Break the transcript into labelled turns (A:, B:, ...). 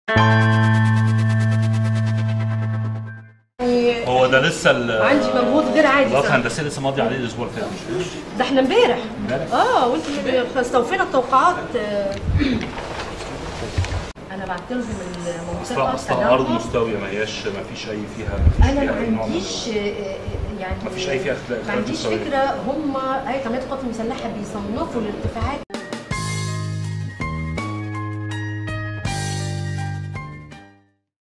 A: يعني
B: هو ده لسه ال-
A: عندي مجهود غير عادي
B: الوقت
A: صراحة.
B: الهندسي لسه ماضي عليه الاسبوع اللي فات
A: ده احنا امبارح
B: امبارح؟
A: اه وانت اللي استوفينا التوقعات آه. انا بعت لهم
B: اصلا
A: المنطقه
B: اصلا ارض
A: تجمع.
B: مستويه ما هياش ما فيش اي فيها ما فيش
A: انا
B: فيها اي
A: ما
B: نوع من
A: عنديش آه، آه، يعني
B: ما فيش أي فيها اختلاف
A: ما عنديش
B: مستويات.
A: فكره هم اي قناه القوات المسلحه بيصنفوا الارتفاعات